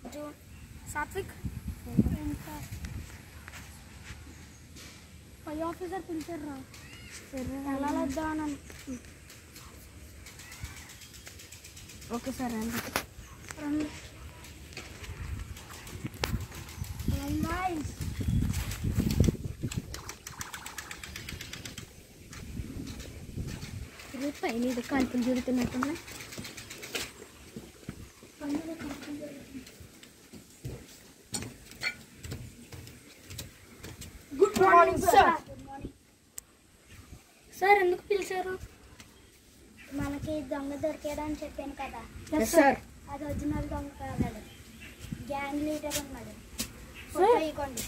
సాత్విక్ పై officer పిలిచారు రా ఎలా వద్దామని ఓకే సార్ రండి రండి ఇది పైన ఇది కాల్పులు జరుగుతున్నట్టున్నాయి గుడ్ మార్నింగ్ సార్ సార్ ఎందుకు పిలిచారు మనకి దొంగ దొరికాడని చెప్పాను కదా ఎస్ సార్ అది ఒరిజినల్ దొంగ కాదు గ్యాంగ్ లీడర్ ఉన్నాడు Sir. ఫోటో ఇవ్వండి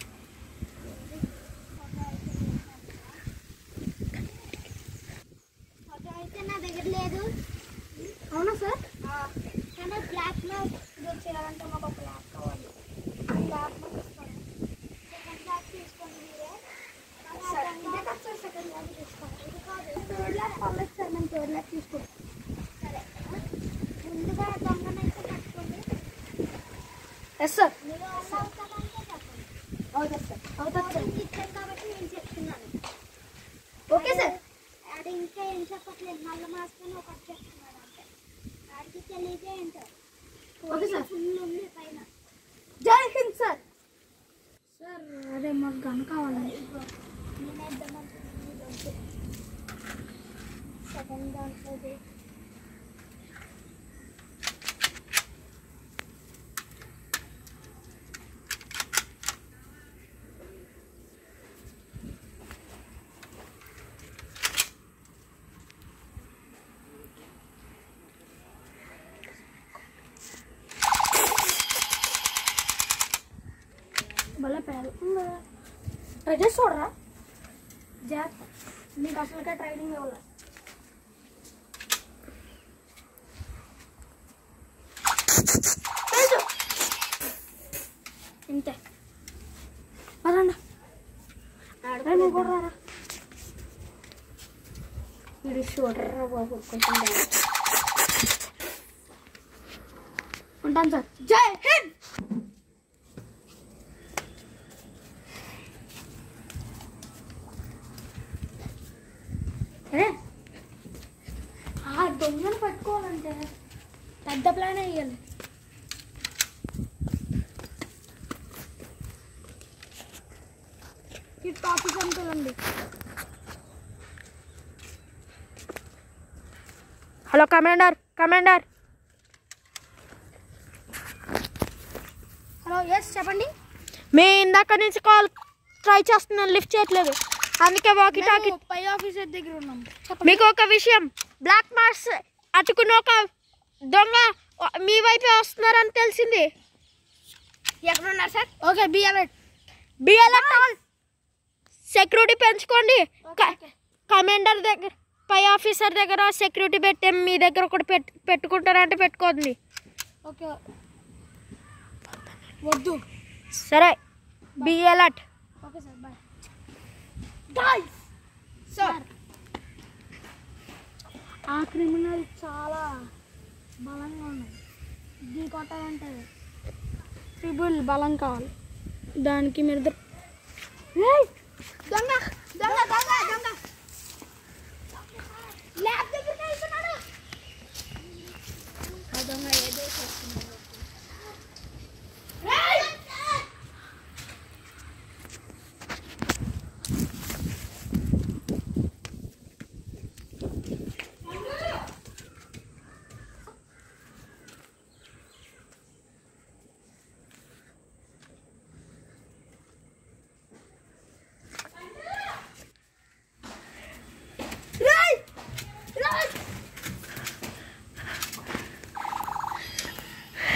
ఫోటో అయితే నా దగ్గర లేదు అవునా సార్ కానీ బ్లాక్ లో ఇది చేయాలంటే మాకు ఒక బ్లాక్ కావాలి ఆ బ్లాక్ లో తీసుకోండి సెకండ్ బ్లాక్ తీసుకోండి మీరే Sir. ఇదే కాదు సార్ సెకండ్ బ్లాక్ తీసుకోండి ఇది కాదు థర్డ్ బ్లాక్ పర్లేదు సార్ మేము థర్డ్ బ్లాక్ తీసుకుంటాం సరే ముందుగా దొంగనైతే పట్టుకోండి ఎస్ సార్ మీరు ఎలా అవుతారంటే చెప్పండి అవుతుంది సార్ అవుతుంది సార్ వాడికి ఇచ్చాను కాబట్టి నేను చెప్తున్నాను ఓకే సార్ ఆడు ఇంకా ఏం చెప్పట్లేదు నల్ల మాస్కొని ఒకటి చెప్తున్నాడు అంటే ఆడికి తెలియదే ఏంటో ఓకే సార్. ఫుల్ ఉంది పైన జై హింద్ సార్ సార్ అదే మాకు గన్ కావాలండి నేనేద్దామనుకుంటున్నాను సెకండ్ దాంట్లో ఇది. భలే పేరు ట్రై చేసి చూడరా జాక్ నీకు అసలుగా ట్రైనింగ్ ఇవ్వాలి తెలుసు. ఇంతే పదండి రే, నువ్వు కూడా రారా ఇది చూడరా బాబు కొంచెం బాగా. ఉంటాను సార్ జై హింద్ ఏ ఆ దొంగను పట్టుకోవాలంటే పెద్ద ప్లాన్ వేయాలి ఈ టాపిక్ అనుకోండి hello commander commander hello yes చెప్పండి మీ ఇందాక నుంచి కాల్ ట్రై చేస్తున్నాను లిఫ్ట్ చేయట్లేదు అందుకే వాకి టాకి మేము పై ఆఫీసర్ దగ్గర ఉన్నాం చెప్పండి మీకు ఒక విషయం బ్లాక్ మార్క్స్ అటుకున్న ఒక దొంగ మీ వైపే వస్తున్నారని తెలిసింది ఎక్కడ ఉన్నారు sir okay be alert BLF security పెంచుకోండి క- ఓకే కమాండర్ దగ్గర పై ఆఫీసర్ దగ్గర సెక్యూరిటీ పెట్టే మీ దగ్గర ఒకటి పెట్ పెట్టుకుంటారంటే పెట్టుకోండి ఓకే వద్దు సరే be alert okay sir bye guys sir ఆ క్రిమినల్ చాలా బలంగా ఉన్నాయి ఇది కొట్టాలంటే ట్రిబుల్ బలం కావాలి దానికి మీరు ఇద్దరు ఏయ్! దొంగ దొంగ దొంగ దొంగ ల్యాబ్ దగ్గరికి వెళ్తున్నాడు ఆ దొంగ ఏదో చేస్తున్నాడు ఏయ్! రేయ్! రేయ్!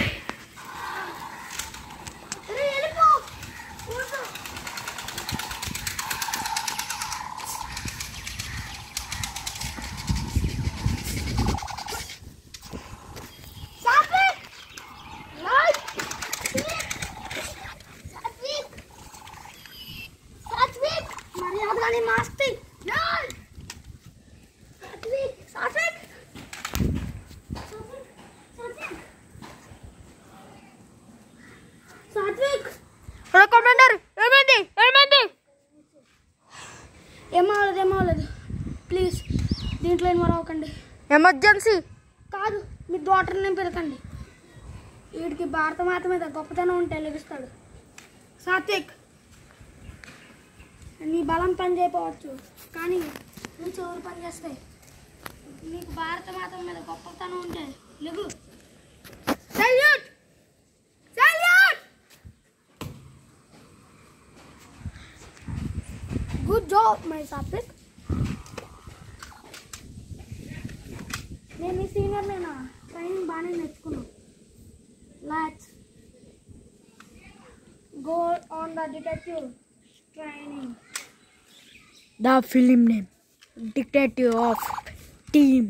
సాత్విక్ హలో కమాండర్ ఏమైంది ఏమైంది ఏమవలేదు ఏమవలేదు ప్లీజ్ దీంట్లో ఇన్వాల్వ్ అవ్వకండి ఎమర్జెన్సీ కాదు మీ డాక్టర్ని పిలకండి వీడికి భారతమాత మీద గొప్పతనం ఉంటే లభిస్తాడు సాత్విక్ నీ బలం పని చేయకపోవచ్చు కానీ నీ చెవులు పని చేస్తాయి నీకు భారతమాత మీద గొప్పతనం ఉంటే లెగు salute salute good job my Satvik నేను మీ సీనియర్ నేనా ట్రైనింగ్ బాగానే నేర్చుకున్నాను let's go on the detective training the film name detective of team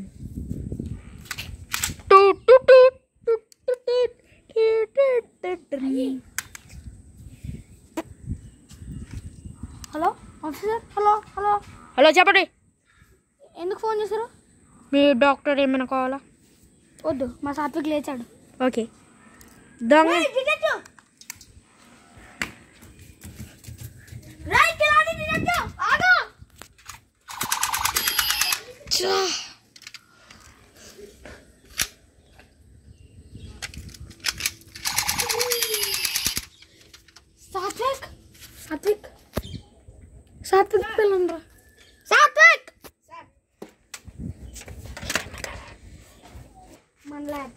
hello officer hello hello hello చెప్పండి ఎందుకు ఫోన్ చేశారు మీ డాక్టర్ ఏమైనా కావాలా వద్దు మా సాత్విక్ లేచాడు ఓకే దొంగ డిటెక్టివ్ రైట్ డిటెక్టివ్ ఆగు సాత్విక్ సాత్విక్ సాత్విక్ పిల్లండ్రా సాత్విక్ మన ల్యాబ్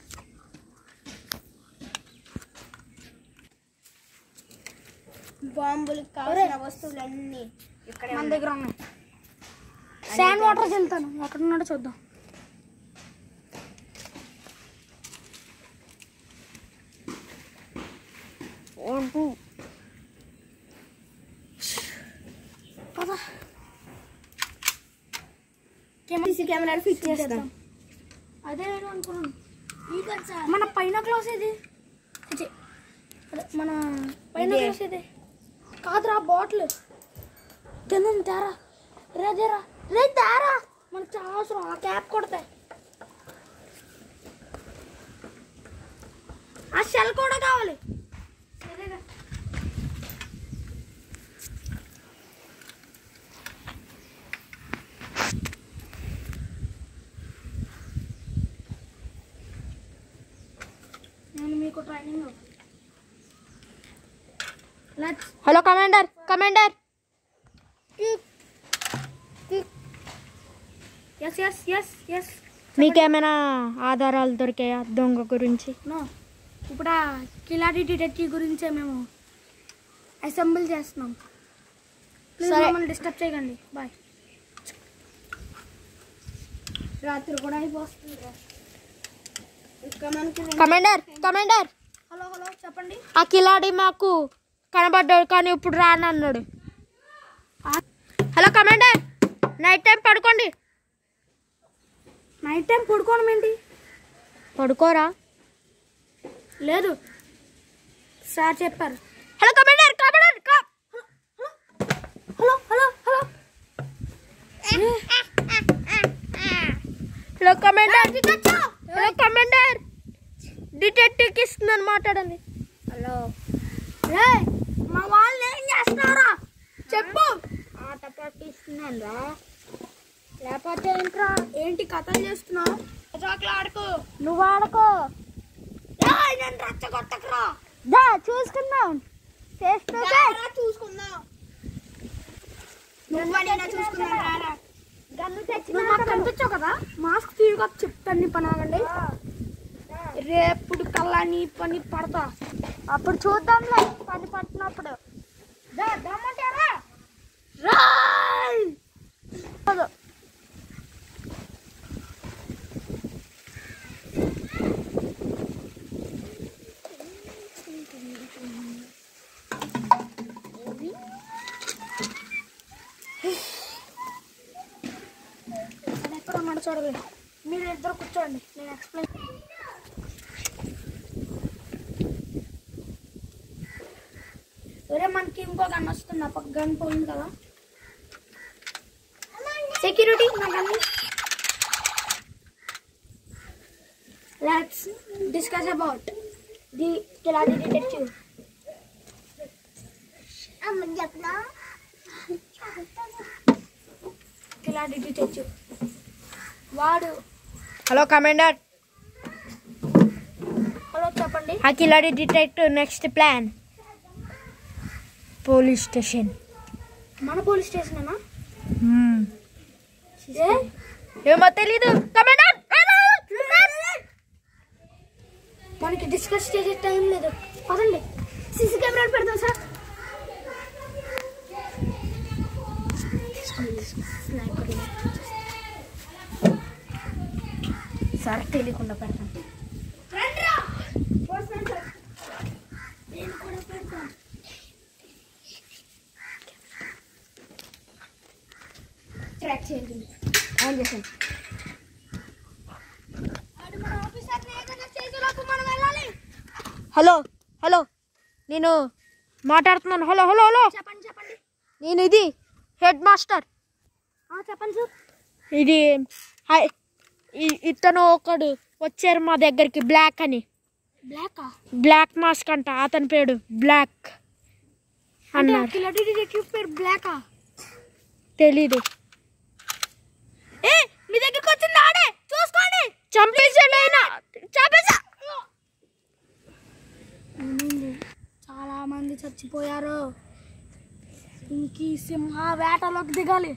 బాంబులకు కావాల్సిన వస్తువులన్నీ ఇక్కడ మన దగ్గర ఉన్నాయి శాండ్ వాటర్ చెల్తాను ఎక్కడ ఉన్నాడో చూద్దాం పద సీసీ కెమెరాలు ఫిట్ చేస్తాం అదే నేను అనుకున్నాను మన పైన క్లాస్ ఇది ఛీ, అదే మన పైన ఇదే. క్లాస్ ఇది కాదురా బాటిల్ కింద ఉంది తేరా రే దేరా రే తేరా మనకు చాలా అవసరం ఆ క్యాప్ కొడతాయి ఆ షెల్ కూడా కావాలి సరేగా నేను మీకు training let's hello commander commander yes yes yes yes మీకేమైనా ఆధారాలు దొరికాయా దొంగ గురించి నో ఇప్పుడు ఆ కిలాడి డిటెక్టివ్ గురించే మేము అసెంబుల్ చేస్తున్నాం ప్లీజ్ సరే. మమ్మల్ని డిస్టర్బ్ చేయకండి బాయ్ రాత్రి కూడా అయిపోతుంది ఇంకా మనకి రెండు- కమాండర్ కమాండర్ హలో హలో చెప్పండి ఆ కిలాడి మాకు కనబడ్డాడు కానీ ఇప్పుడు రానన్నాడు హలో కమాండర్ నైట్ టైం పడుకోండి నైట్ టైం పడుకోవడం ఏంటి పడుకోరా లేదు సార్ చెప్పారు హలో కమాండర్ కమాండర్ క- hello hello hello hello commander hello commander detective కి ఇస్తుందని మాట్లాడండి హలో రే మా వాళ్ళు ఏం చేస్తున్నారా చెప్పు ఆట పట్టిస్తున్నాను రా లేకపోతే ఏంట్రా ఏంటి కథలు చేస్తున్నావు చాకులు ఆడుకో నువ్వు ఆడుకో ఏయ్, నన్ను రచ్చగొట్టకురా దా చూసుకుందాం ఫేస్ టు ఫేస్ చూసుకుందాం నువ్వు నేను చూసుకుందాం రారా గన్ను నువ్వు మాకు కనిపించావు కదా మాస్క్ తీరుగా చెప్తాను నీ పని ఆగండి రేపుడు కల్లా నీ పని పడతా అప్పుడు చూద్దాంలే పని పట్టినప్పుడు దా, దమ్ముంటారా? రాయ్! కాదు. అది ఎక్కడ ఉన్నాడు చూడలే మీరు ఇద్దరు కూర్చోండి నేను ఎక్స్ప్లెయిన్ వేరే మనకి ఇంకో గన్ వస్తుంది ఆ పక్క గన్ పోయింది కదా సెక్యూరిటీ నా gun let's discuss about the Khiladi detective అమ్మని చెప్పనా ఇలాంటి తెచ్చు వాడు హలో కమాండర్ హలో చెప్పండి అఖిలాడి detective next plan police station మన పోలీస్ స్టేషన్ ఏ ఏమో తెలీదు కమాండర్ మనకి డిస్కస్ చేసే టైం లేదు పదండి సీసీ కెమెరాలు పెడదాం సార్ సార్ తెలియకుండా పెడతాం నేను కూడా పెడతాను ట్రాక్ చేయండి ఆన్ చేసాను ఆడు మన ఆఫీసర్ని ఏదైనా చేసేలోపు మనం వెళ్ళాలి హలో హలో నేను మాట్లాడుతున్నాను హలో హలో హలో చెప్పండి చెప్పండి నేను ఇది హెడ్ మాస్టర్ ఆ, చెప్పండి సార్ ఇది హై ఇ- ఇతను ఒకడు వచ్చారు మా దగ్గరికి బ్లాక్ అని బ్లాకా బ్లాక్ మాస్క్ అంట అతని పేరు బ్లాక్ అంటే అన్నారు కిలాడి డిటెక్టివ్ పేరు బ్లాకా తెలీదు ఏ మీ దగ్గరికి వచ్చింది ఆడే చూసుకోండి చంపేసాడు ఆయన చంపేసా ఏమైంది? చాలా మంది చచ్చిపోయారు ఇంక ఈ సింహ వేటలోకి దిగాలి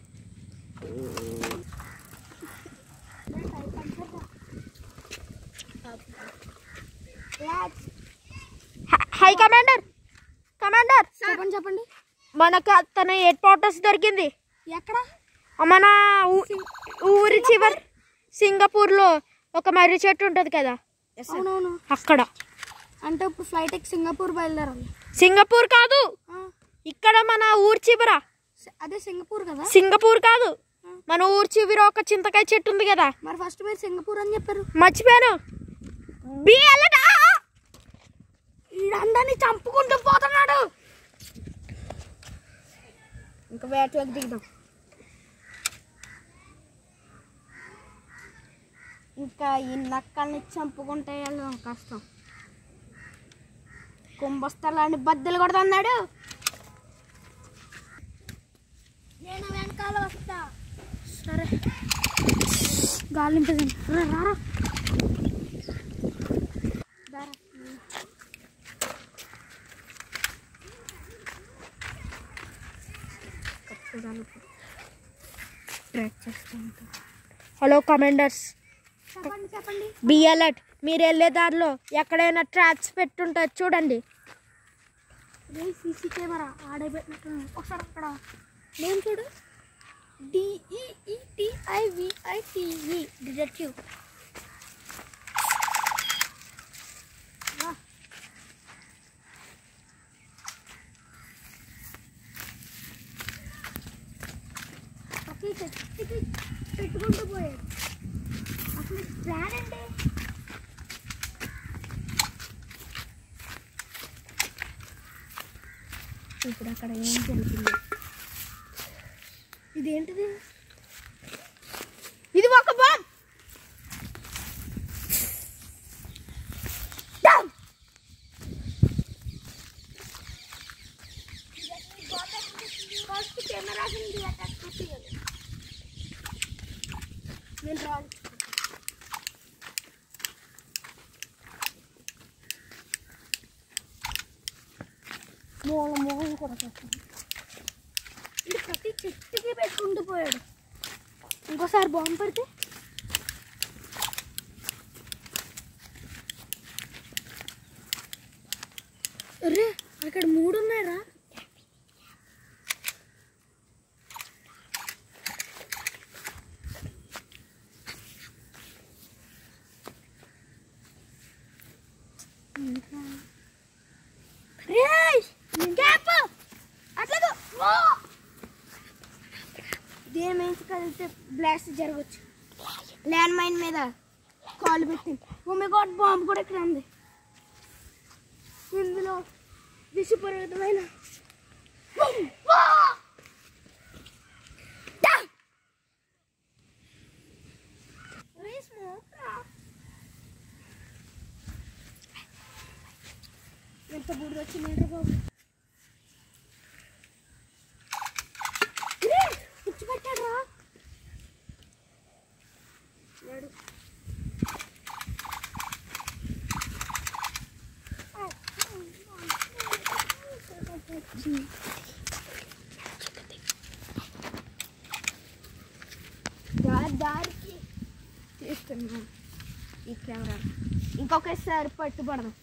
హై కమాండర్ కమాండర్ చెప్పండి చెప్పండి మనకు తన హెడ్ క్వార్టర్స్ దొరికింది ఎక్కడ మన ఊ- ఊరి చివరి సింగపూర్లో ఒక మర్రి చెట్టు ఉంటుంది కదా అవునవును అక్కడ అంటే ఇప్పుడు ఫ్లైట్ ఎక్కి సింగపూర్ బయలుదేరాలి సింగపూర్ కాదు ఆ, ఇక్కడ మన ఊరి చివర సి- అదే సింగపూర్ కదా సింగపూర్ కాదు మన ఊరి చివర ఒక చింతకాయ చెట్టు ఉంది కదా మరి ఫస్ట్ మీరు సింగపూర్ అని చెప్పారు మర్చిపోయాను బి అలర్ట్. ఆ, ఆ. వీడందరినీ చంపుకుంటూ పోతున్నాడు ఇంకా వేటలోకి దిగుదాం ఇంకా ఈ నక్కల్ని చంపుకుంటే వెళ్ళడం కష్టం కుంభస్థలాన్ని బద్దలు కొడుతున్నాడు నేను వెనకాల వస్తా సరే గాలి నింపేదండి రా రారా దారా. ట్రాక్ చేస్తూ ఉంటాం హలో కమాండర్స్ చెప్పండి చెప్పండి బి అలర్ట్ మీరు వెళ్ళే దారిలో ఎక్కడైనా ట్రాప్స్ పెట్టుంటారు చూడండి రే సీసీ కెమెరా ఆడే పెట్టినట్టు ఒకసారి అక్కడ నేను చూడు డిఈఈటిఐవిఐటిఈ డిటెక్టివ్ ఒకే చెట్టుకి పెట్టుకుంటూ పోయాడు అసలు ప్లాన్ అంటే ఇప్పుడు అక్కడ ఏం జరుగుతుంది ఇదేంటిది ఇది ఒక బాంబ్ నేను రాను మూల మూలం కూడా చేస్తాను ఇది ప్రతి చెట్టుకి పెట్టుకుంటూ పోయాడు ఇంకోసారి బాంబు పడితే అరే అక్కడ మూడు ఉన్నాయరా రేయ్ క్యాప్ అట్లాగో ఓ దేని మీద కలిగితే బ్లాస్ట్ జరగచ్చు ల్యాండ్ మైన్ మీద కాల్ పెట్టి భూమి గాడ్ బాంబు కూడా ఇక్కడ ఉంది ఇందులో విషపూరితమైన బూమ్! వా! డా! రే smoke రా. ఎంత బుడిద వచ్చింది బాబు దారి దారికి తీస్తున్నా ఈ కెమెరా ఇంకొకసారి పట్టుబడదాం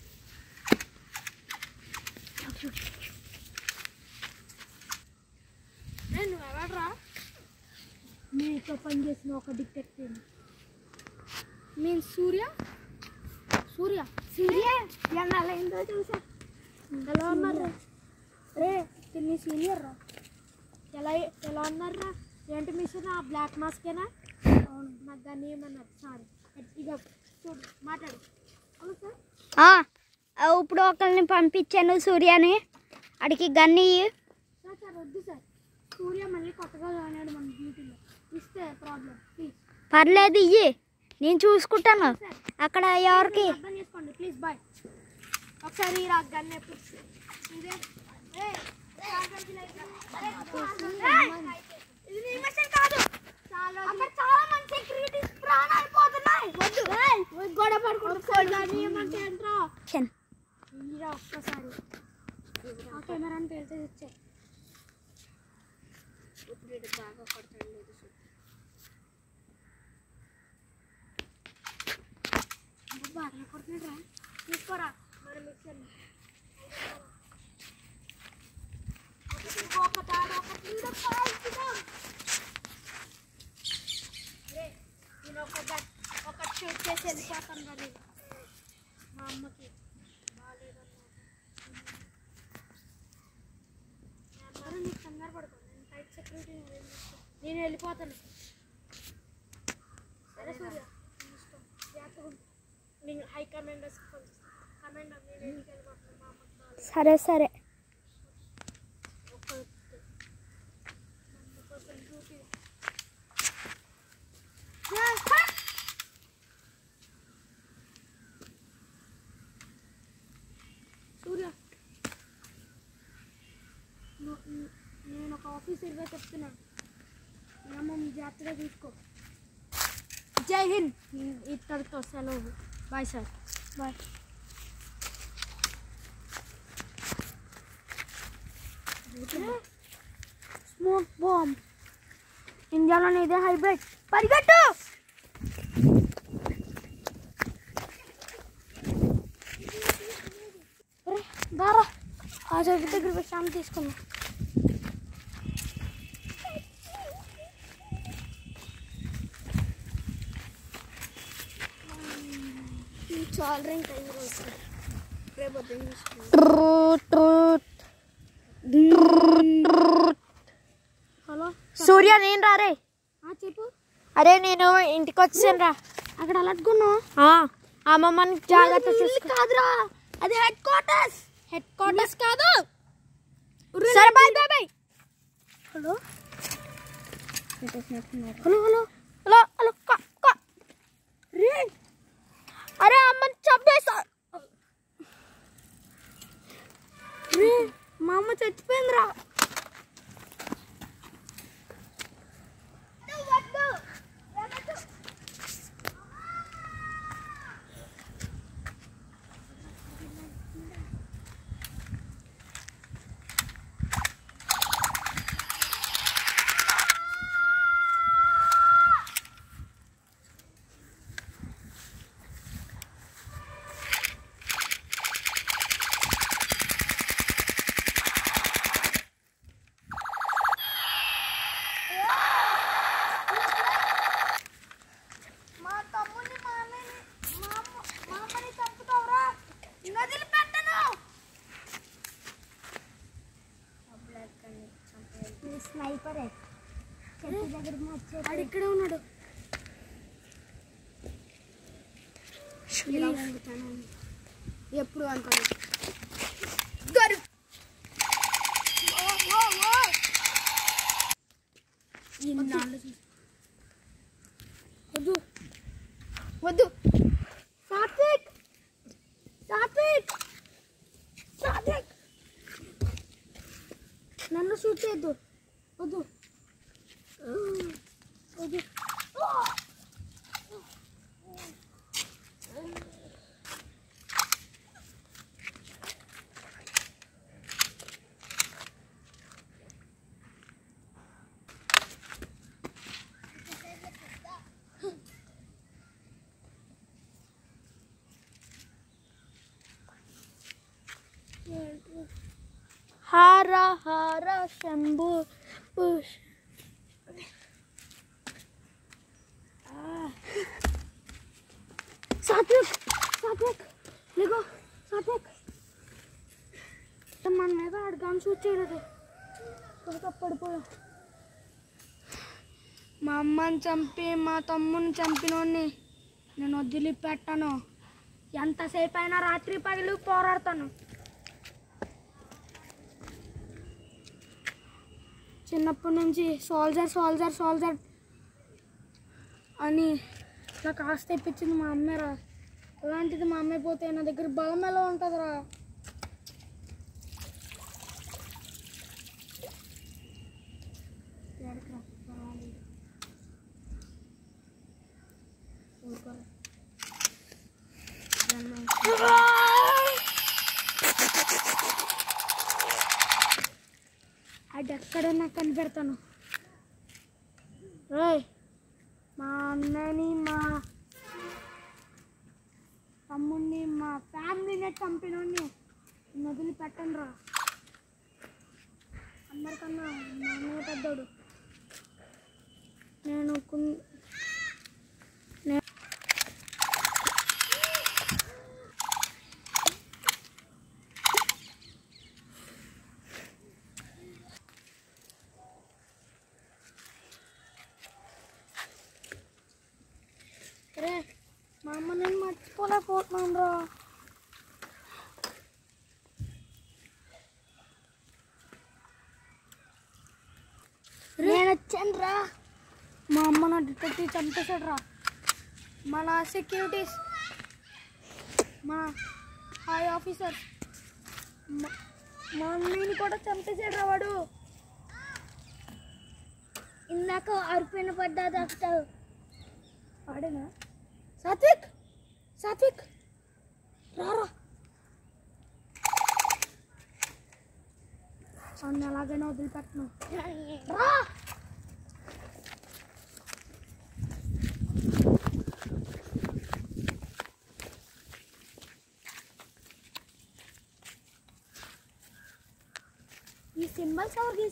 నేను ఎవడరా మీతో పనిచేసిన ఒక డిటెక్టివ్ మీన్ సూర్య సూర్య సూర్య ఎన్నాళ్ళైందో చూసా ఎలా ఉన్నారు రే తిని సీనియర్ రా ఎలా ఎలా ఉన్నారా ఏంటి మిషన్ ఆ బ్లాక్ మాస్కేనా అవును నాకు దాన్ని ఏమన్నారు సారీ ఇక చూడు మాట్లాడు అవును సార్ ఆ, ఆ, ఇప్పుడు ఒకరిని పంపించాను సూర్యని అడిగి గన్ని ఇయ్యి. సార్ సార్ వద్దు సార్ సూర్య మళ్ళీ కొత్తగా జాయిన్ అయ్యాడు మన డ్యూటీలో ఇస్తే ప్రాబ్లం ప్లీజ్ పర్లేదు ఇయ్యి నేను చూసుకుంటాను అక్కడ ఎవరికి అర్థం చేసుకోండి ప్లీజ్ బాయ్ ఒకసారి రా గన్ ఎప్పుడు ఇదే ఏయ్, ఏయ్, ఇది నీ మిషన్ కాదు అక్కడ చాలా మంది సెక్యూరిటీస్ ప్రాణాలు పోతున్నాయి వద్దు ఏయ్, గొడవ పడుకుంటూ ఏమంటే ఏంట్రా షన్. మీరా ఒక్కసారి ఆ కెమెరాని పేల్చే ఇచ్చే ఇప్పుడు ఇది బాగా కొడతాడు లేదు బాగా కొడుతున్నాడు తీసుకోరా మరి మిక్సర్ ఒక తాడు ఒక తీడ పాల్చుదాం రే, నేను ఒక గట్ ఒక షూట్ చేసి వెళ్ళిపోతాను మరి మా అమ్మకి బాగాలేదన్నమాట అందరూ నీకు కంగారు పడుకో నేను టైట్ సెక్యూరిటీ నేను వెళ్ళిపోతాను సరే సూర్య నీ ఇష్టం జాగ్రత్తగా ఉండు. నేను హై కమాండర్స్కి పంపిస్తాను కమాండర్ నేను ఇంటికి వెళ్ళిపోతాను మా అమ్మకి బాగాలేదు సరే సరే ఒక్క అందుకోసం డ్యూటీ సూర్య ను- ను- నేను ఒక ఆఫీసర్గా చెప్తున్నాను నియమం జాగ్రత్తగా తీసుకో జై హింద్ ఇక్కడితో సెలవు bye sir bye smoke bomb ఇండియాలోనే ఇదే హైబ్రిడ్ పరిగెట్టు అరే, దారా ఆ చెట్టు దగ్గర విశ్రాంతి తీసుకున్నా చాలా ఇంకా ఐదు రోజులు రేపు ఉదయం తీసుకున్నాను హలో సూర్య నేను రారే ఆ, చెప్పు అరే నేను ఇంటికి వచ్చాను రా అక్కడ అలట్టుకున్నావు అమ్మమ్మని జాగ్రత్త చూసుకో కాదురా అది హెడ్ క్వార్టర్స్ హెడ్ క్వార్టర్స్ కాదు సరే bye bye bye hello hello hello hello hello కా కా రే అరే అమ్మని చంపేసా రే మా అమ్మ చచ్చిపోయిందిరా మా తమ్ముని మా అన్నని మా అమ్మ మా అమ్మని చంపుతావురా వదిలిపెట్టను స్నైపరే చెట్టు దగ్గర వచ్చే వాడు ఇక్కడే ఉన్నాడు ఎప్పుడు అనుకోను వద్దు వద్దు సాత్విక్ సాత్విక్ సాత్విక్ నన్ను షూట్ చేయొద్దు వద్దు వద్దు హార హార శంభు పుష్ సాత్విక్ సాత్విక్ లేగో సాత్విక్ మన మీద ఆడు గన్ షూట్ చేయలేదు త్వరగా పడిపోయా మా అమ్మని చంపి మా తమ్ముని చంపినోడిని నేను వదిలిపెట్టాను ఎంతసేపు అయినా రాత్రి పగలు పోరాడతాను చిన్నప్పటి నుంచి సోల్జర్ సోల్జర్ సోల్జర్ అని ఇలా కాస్త తెప్పించింది మా అమ్మేరా అలాంటిది మా అమ్మాయి పోతే నా దగ్గర బలం ఎలా ఉంటుందిరా ఎడకరా, పర్వాలేదు. ఊరుకోరా. అది ఎక్కడన్నా కనిపెడతాను రేయ్ మా అన్నని మా తమ్ముడిని మా ఫ్యామిలీని చంపినోడిని నదులు పెట్టండి రా అందరికన్నా మా అన్నయ్య పెద్దోడు నేను కున్- నే- రే మా అమ్మ నేను మర్చిపోలేకపోతున్నాను రా నేను వచ్చాను రా మా అమ్మ నా డిటెక్టివ్ చంపేశాడు రా మన సెక్యూరిటీస్ మా హాయ్ ఆఫీసర్ మా మా అన్నయ్యని కూడా చంపేశాడు రా వాడు ఇందాక అరిపోయిన పడ్డా డాక్టర్ వాడేనా సాత్విక్ సాత్విక్ రారా అవును ఎలాగైనా వదిలిపెట్టను రా ఈ సింబల్స్ ఎవరు